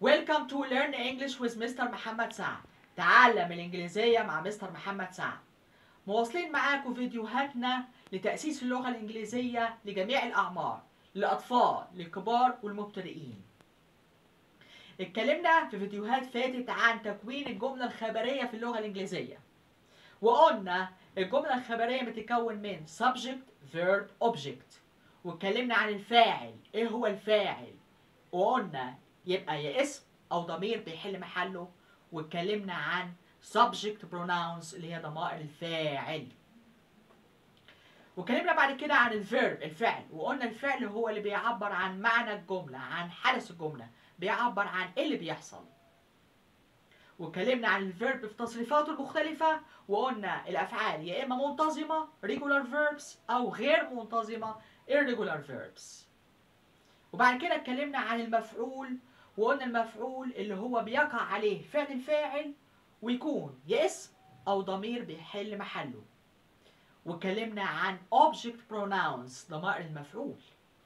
Welcome to Learn English with Mr. محمد سعد تعلم الإنجليزية مع مستر محمد سعد مواصلين معاكم فيديوهاتنا لتأسيس اللغة الإنجليزية لجميع الأعمار للأطفال للكبار والمبتدئين اتكلمنا في فيديوهات فاتت عن تكوين الجملة الخبرية في اللغة الإنجليزية وقلنا الجملة الخبرية بتتكون من subject verb object واتكلمنا عن الفاعل ايه هو الفاعل وقلنا يبقى يا اسم او ضمير بيحل محله واتكلمنا عن subject pronouns اللي هي ضمائر الفاعل واتكلمنا بعد كده عن الفيرب الفعل وقلنا الفعل هو اللي بيعبر عن معنى الجملة عن حدث الجملة بيعبر عن ايه اللي بيحصل واتكلمنا عن الفيرب في تصريفاته المختلفة وقلنا الأفعال يا إما منتظمة regular verbs أو غير منتظمة irregular verbs وبعد كده اتكلمنا عن المفعول وقلنا المفعول اللي هو بيقع عليه فعل الفاعل ويكون يا اسم أو ضمير بيحل محله واتكلمنا عن object pronouns ضمائر المفعول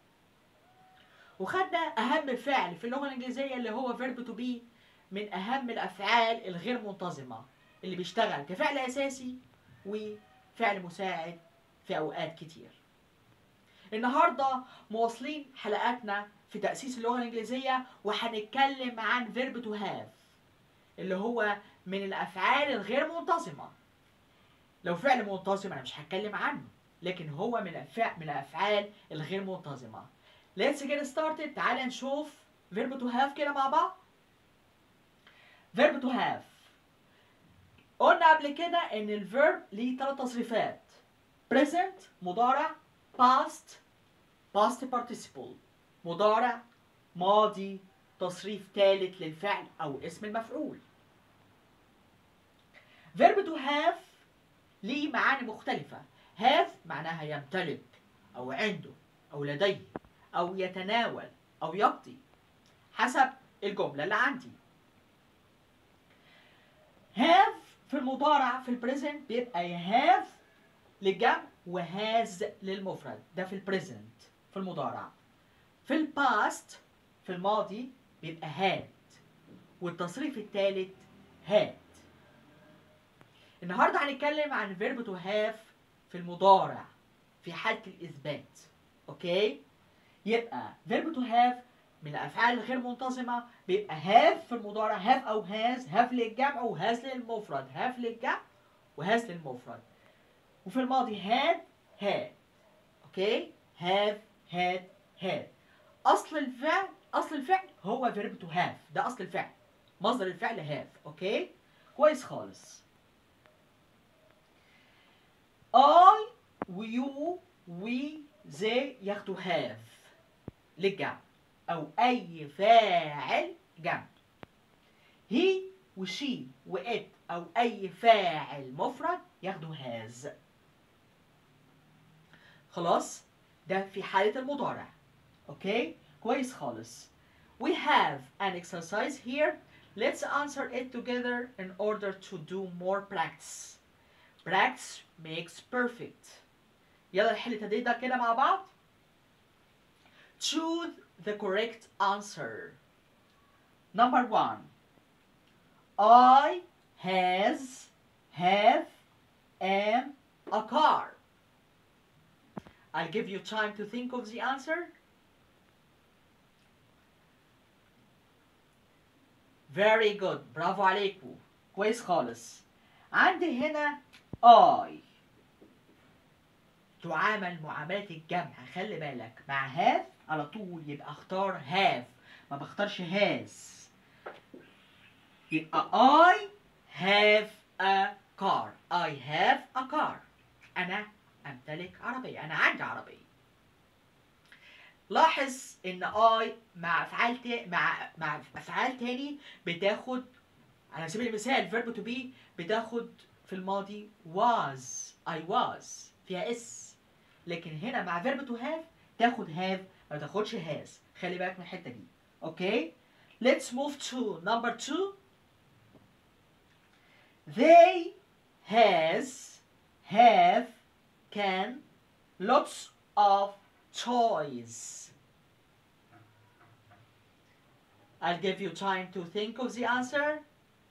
وخدنا أهم فعل في اللغة الإنجليزية اللي هو verb to be من أهم الأفعال الغير منتظمة اللي بيشتغل كفعل أساسي وفعل مساعد في أوقات كتير النهاردة مواصلين حلقاتنا في تأسيس اللغة الإنجليزية وهنتكلم عن verb to have اللي هو من الأفعال الغير منتظمة لو فعل منتظم أنا مش هتكلم عنه لكن هو من الأفعال من الأفعال الغير منتظمة Let's get started تعال نشوف verb to have كده مع بعض verb to have قلنا قبل كده ان الفيرب ليه ثلاث تصريفات present مضارع past past participle مضارع ماضي تصريف ثالث للفعل او اسم المفعول verb to have ليه معاني مختلفة have معناها يمتلك او عنده او لديه او يتناول او يقضي حسب الجملة اللي عندي have في المضارع في البريزنت بيبقى يا have للجمع وهاز للمفرد ده في البريزنت في المضارع في الباست في الماضي بيبقى هاد والتصريف الثالث هاد النهارده هنتكلم عن فيرب تو هاف في المضارع في حالة الإثبات أوكي يبقى فيرب تو هاف من الافعال الغير منتظمه بيبقى هاف في المضارع هاف او هاز هاف للجمع وهاز للمفرد هاف للجمع وهاز للمفرد وفي الماضي هاد هاد اوكي هاف هاد هاد اصل الفعل اصل الفعل هو فيرب تو هاف ده اصل الفعل مصدر الفعل هاف اوكي كويس خالص I ويو وي زي ياخدوا هاف للجمع أو أي فاعل جمع هي وشي وإت أو أي فاعل مفرد ياخدوا هاز خلاص ده في حالة المضارع أوكي كويس خالص We have an exercise here Let's answer it together in order to do more practice Practice makes perfect يلا نحل التدريب ده كده مع بعض Choose the correct answer. Number one. I has have am a car. I'll give you time to think of the answer. Very good. برافو عليكم. كويس خالص. عندي هنا I تعامل معاملة الجمع خلي بالك مع have على طول يبقى اختار have ما بختارش has يبقى I have a car I have a car أنا أمتلك عربية أنا عندي عربية لاحظ إن I مع أفعال تا... مع مع أفعال تاني بتاخد على سبيل المثال verb to be بتاخد في الماضي was I was فيها اس لكن هنا مع verb to have تاخد have ما تاخدش has خلي بالك من الحته دي اوكي let's move to number two they has have can lots of toys I'll give you time to think of the answer.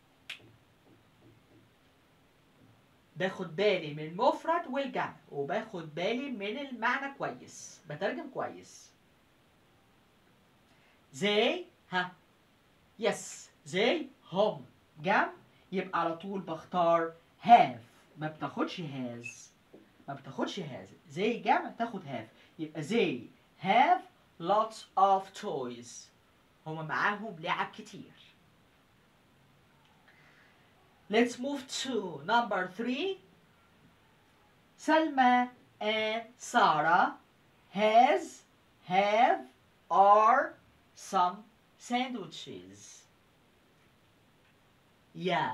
باخد بالي من المفرد والجمع وباخد بالي من المعنى كويس بترجم كويس they ها يس they هم جمع يبقى على طول بختار have ما بتاخدش has ما بتاخدش has they جمع تاخد have يبقى they have lots of toys هما معاهم لعب كتير Let's move to number three. Salma and Sarah has, have, are some sandwiches. Yeah.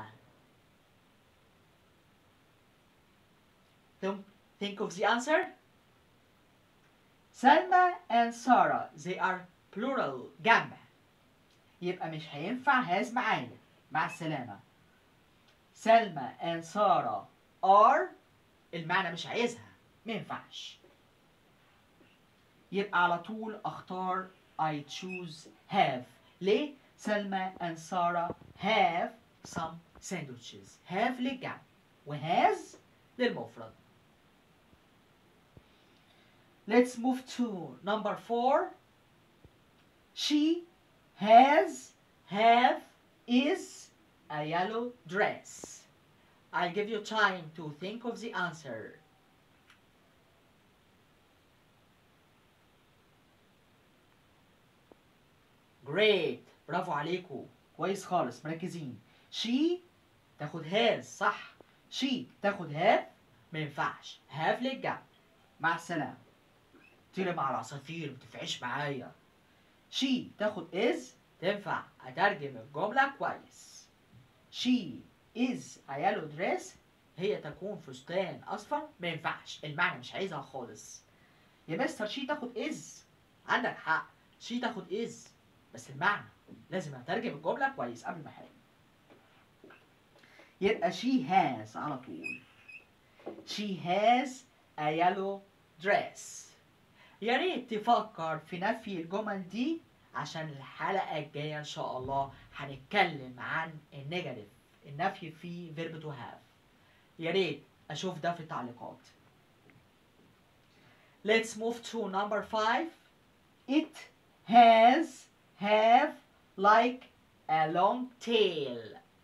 Don't think of the answer. Salma and Sarah, they are plural, جمع. يبقى مش هينفع has معايا. مع السلامة. سلمى and سارة are المعنى مش عايزها ما ينفعش يبقى على طول اختار I choose have ليه؟ سلمى and سارة have some sandwiches have للجمع و has للمفرد Let's move to number four. She has, have, is a yellow dress. I'll give you time to think of the answer. Great برافو عليكم كويس خالص مركزين she تاخد has صح she تاخد have ما ينفعش have للجمع مع السلامة طير مع العصافير ما تنفعش معايا she تاخد is تنفع أترجم الجملة كويس she is a yellow dress هي تكون فستان اصفر ما ينفعش المعنى مش عايزها خالص يا مستر شي تاخد از عندك حق شي تاخد از بس المعنى لازم اترجم الجمله كويس قبل ما احل يبقى she has على طول she has a yellow dress يا ريت تفكر في نفي الجمل دي عشان الحلقة الجاية إن شاء الله هنتكلم عن النيجاتيف النفي في verb to have يا ريت أشوف ده في التعليقات Let's move to number five It has have like a long tail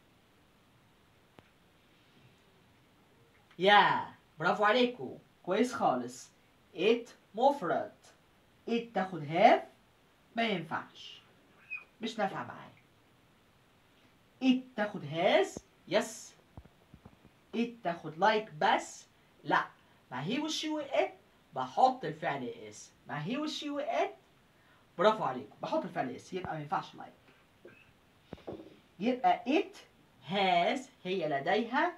يا برافو عليكم كويس خالص it مفرد it تاخد have ما ينفعش مش نافعة معايا it تاخد has يس it تاخد like بس لا مع he والشي والit بحط الفعل اس مع he والشي والit برافو عليكم بحط الفعل اس يبقى ما ينفعش like يبقى it has هي لديها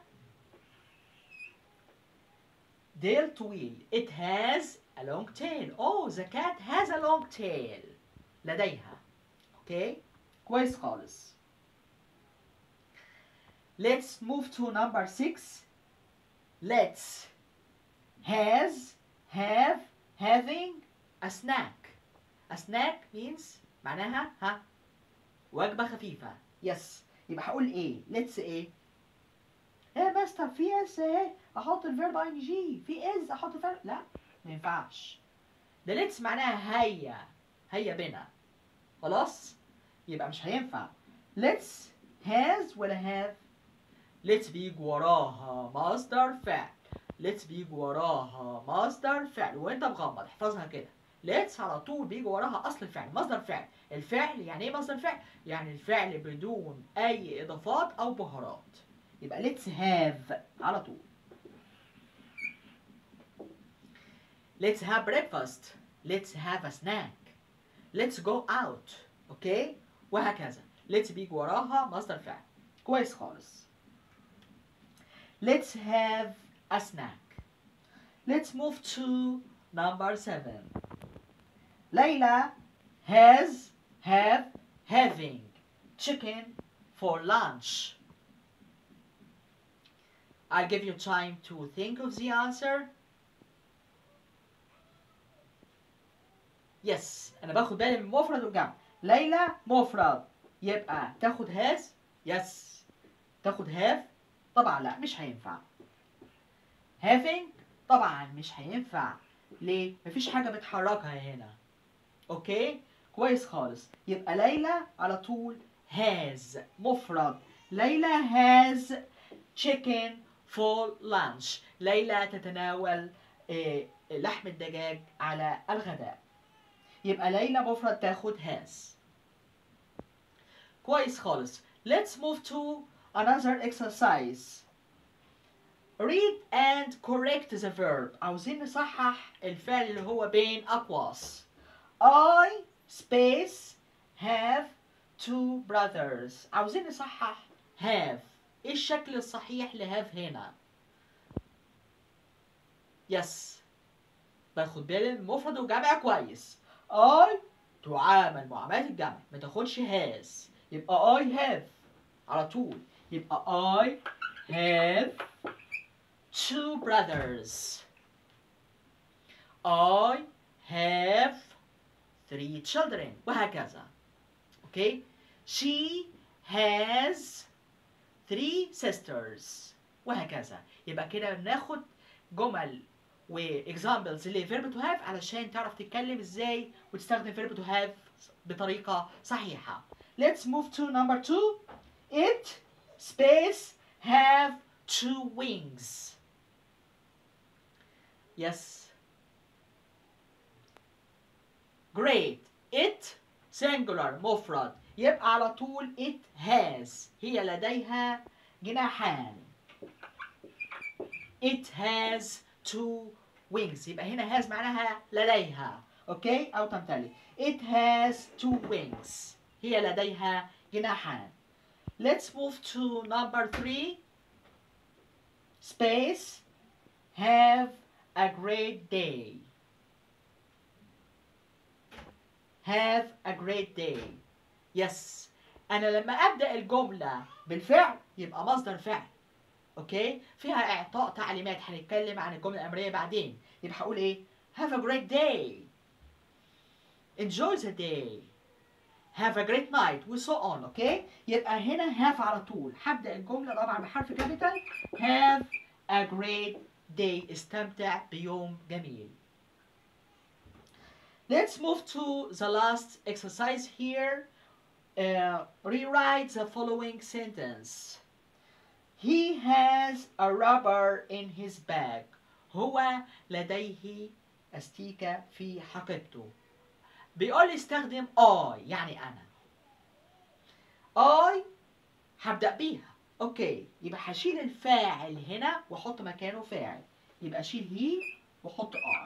ديل طويل it has a long tail oh the cat has a long tail لديها اوكي كويس خالص let's move to number six let's has have having a snack a snack means معناها ها وجبة خفيفة يس يبقى هقول ايه let's ايه يا مستر في اس اهي احط الفيرب اي جي في از احط الفيرب لا ما ينفعش ده ليتس معناها هيا هيا بنا خلاص يبقى مش هينفع let's has ولا have let's بيجي وراها مصدر فعل let's بيجي وراها مصدر فعل وانت مغمض احفظها كده let's على طول بيجي وراها اصل الفعل مصدر فعل الفعل يعني ايه مصدر فعل يعني الفعل بدون اي اضافات او بهارات يبقى let's have على طول let's have breakfast let's have a snack let's go out اوكي وهكذا let's بيجي وراها مصدر فعل كويس خالص let's have a snack let's move to number seven Layla has have having chicken for lunch I'll give you time to think of the answer Yes أنا باخد بالي من مفرد وجمع ليلى مفرد يبقى تاخد هاز يس تاخد هاف طبعا لا مش هينفع having طبعا مش هينفع ليه مفيش حاجه بتحركها هنا اوكي كويس خالص يبقى ليلى على طول has مفرد ليلى has chicken for lunch ليلى تتناول آه، لحم الدجاج على الغداء يبقى ليلى مفرد تاخد has كويس خالص let's move to another exercise read and correct the verb عاوزين نصحح الفعل اللي هو بين أقواس I space have two brothers عاوزين نصحح have ايه الشكل الصحيح لهاف هنا يس باخد بالي من مفرد وجمع كويس I تعامل معاملة الجمع ما تاخدش has يبقى I have على طول يبقى I have two brothers I have three children وهكذا okay she has three sisters وهكذا يبقى كده بناخد جمل واكزامبلز اللي verb to have علشان تعرف تتكلم ازاي وتستخدم verb to have بطريقة صحيحة let's move to number two it space have two wings yes great it singular مفرد يبقى على طول it has هي لديها جناحان it has two wings يبقى هنا has معناها لديها اوكي او تمتلك it has two wings هي لديها جناحان let's move to number three space have a great day have a great day yes انا لما ابدا الجمله بالفعل يبقى مصدر فعل اوكي فيها اعطاء تعليمات هنتكلم عن الجمله الامريه بعدين يبقى هقول ايه have a great day enjoy the day have a great night و so on اوكي يبقى هنا have على طول هبدا الجمله طبعا بحرف كابيتال have a great day استمتع بيوم جميل Let's move to the last exercise here. Uh, rewrite the following sentence. He has a rubber in his bag. هو لديه أستيكة في حقيبته. بيقول لي استخدم I يعني أنا. I هبدأ بيها. أوكي يبقى هشيل الفاعل هنا وأحط مكانه فاعل. يبقى أشيل he وأحط I.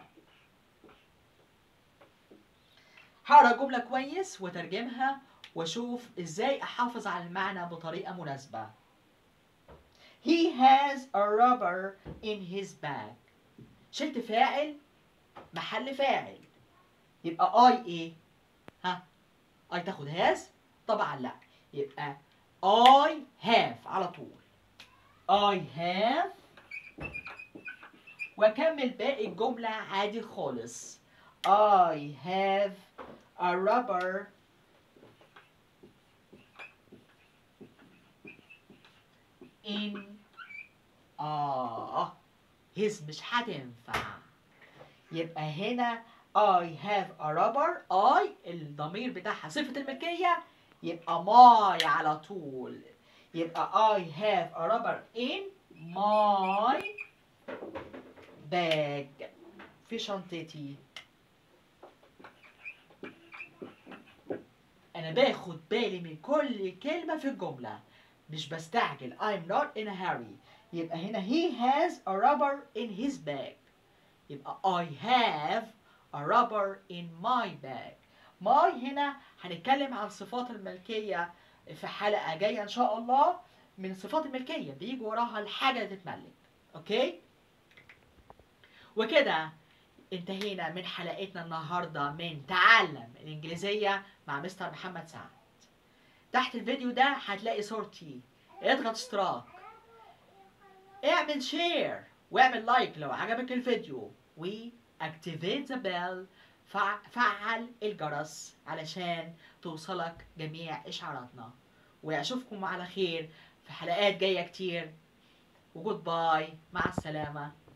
هقرا الجملة كويس وترجمها واشوف ازاي احافظ على المعنى بطريقة مناسبة. He has a rubber in his bag. شلت فاعل محل فاعل. يبقى I ايه؟ ها؟ I تاخد has؟ طبعا لا. يبقى I have على طول. I have واكمل باقي الجملة عادي خالص. I have a rubber in آه his مش هتنفع يبقى هنا I have a rubber I الضمير بتاعها صفة الملكية يبقى my على طول يبقى I have a rubber in my bag في شنطتي انا باخد بالي من كل كلمة في الجملة مش بستعجل I'm not in a hurry يبقى هنا he has a rubber in his bag يبقى I have a rubber in my bag my هنا هنتكلم عن صفات الملكية في حلقة جاية إن شاء الله من صفات الملكية بيجي وراها الحاجة اللي تتملك أوكي وكده انتهينا من حلقتنا النهاردة من تعلم الإنجليزية مع مستر محمد سعد تحت الفيديو ده هتلاقي صورتي اضغط اشتراك اعمل شير واعمل لايك لو عجبك الفيديو و activate the bell فع- فعل الجرس علشان توصلك جميع اشعاراتنا واشوفكم على خير في حلقات جايه كتير وجود باي مع السلامه